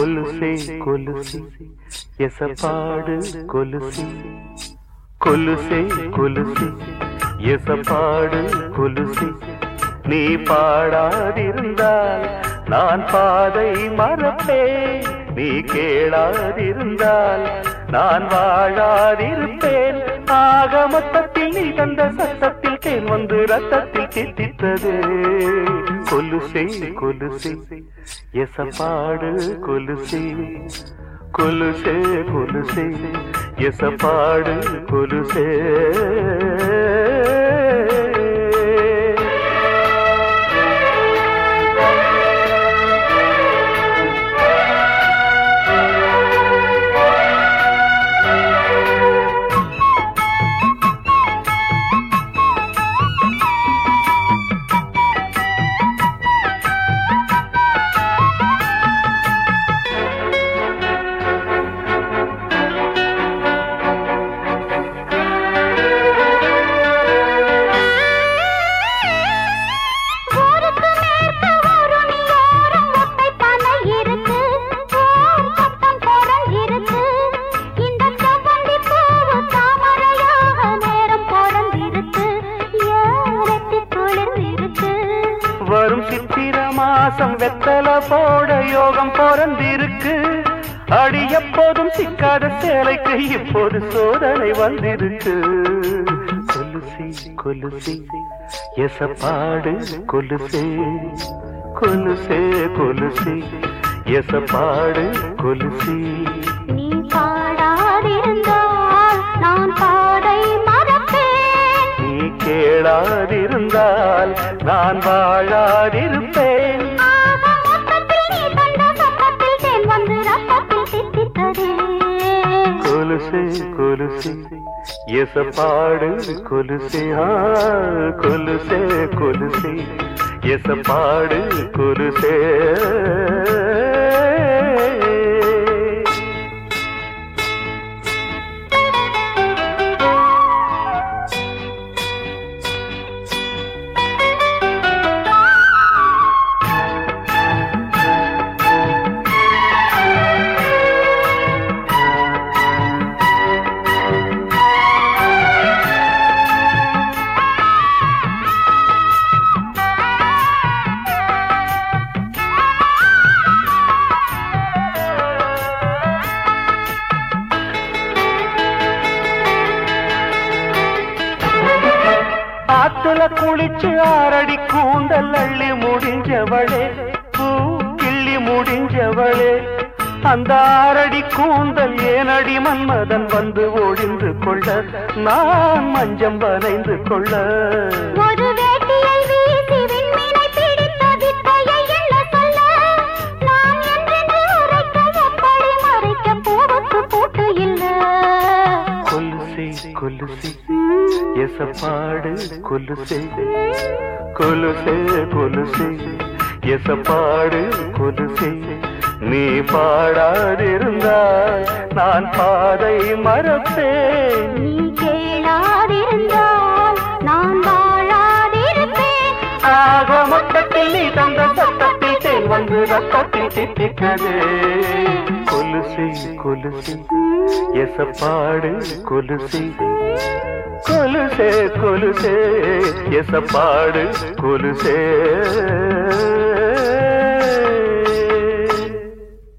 கொலுசே கொலுசி எசப்பாடு கொலுசி கொலுசே கொலுசி எசப்பாடு கொலுசி நீ பாடாதிருந்தால் நான் பாதை மறப்பேன் நீ கேளாதிருந்தால் நான் வாழாதிருப்பேன் ஆக மொத்தத்தில் நீ தந்த சத்தத்தில் தேன் வந்து ரத்தத்தில் தித்தித்தது கொலுசே கொலுசே எசப்பாடு கொலுசே கொலுசே கொலுசே எசப்பாடு கொலுசே ஊருக்கு மேற்கு ஒரு நீரோரம் ஒத்தை பனை இருக்கு ஓர் சத்தம் குறைஞ்சிருக்கு இந்த செவ்வந்தி பூவு தாமரையாக நேரம் பிறந்திருக்கு ஏறத்தி குளிர்ந்திருக்கு வரும் சித்திர மாசம் வெத்தல போட யோகம் பிறந்திருக்கு அடி எப்போதும் சிக்காத சேலைக்கு இப்போது சோதனை வந்திருக்கு கொலுசி கொலுசி எசப்பாடு கொலுசே கொலுசே கொலுசி எசப்பாடு கொலுசி நீ பாடாதிருந்தால் நான் பாதை மறப்பேன் நீ கேளாதிருந்தால் நான் வாழாதிருப்பேன் ஆக மொத்தத்தில் நீ தந்த சத்தத்தில் தேன் வந்து ரத்தத்தில் தித்தித்ததே கொலுசே கொலுசே எசப்பாடு கொலுசே ஆ கொலுசே கொலுசே எசப்பாடு கொலுசே ஆத்துல குளிச்சு ஆரடி கூந்தல் அள்ளி முடிஞ்சவளே பூ கிள்ளி முடிஞ்சவளே அந்த ஆரடி கூந்தல் ஏனடி மன்மதன் வந்து ஒழிந்து கொள்ள நான் மஞ்சம் வரைந்து கொள்ள ஒரு வேட்டியை வீசி விண்மீனை பிடித்த வித்தையை எண்ண சொல்ல நான் என்றென்று உரைக்க எப்படி மறைக்க பூவுக்கு பூட்டு இல்ல கொலுசே கொலுசே எசப்பாடு கொலுசே கொலுசே கொலுசே எசப்பாடு கொலுசே நீ பாடாதிருந்தால் நான் பாதை மறப்பேன் நீ கேளாதிருந்தால் நான் வாழாதிருப்பேன் ஆக மொத்தத்தில் நீ தந்த சத்தத்தில் தேன் வந்து ரத்தத்தில் தித்திக்கது கொலுசே கொலுசே எசப்பாடு கொலுசே கொலுசே கொலுசே எசப்பாடு கொலுசே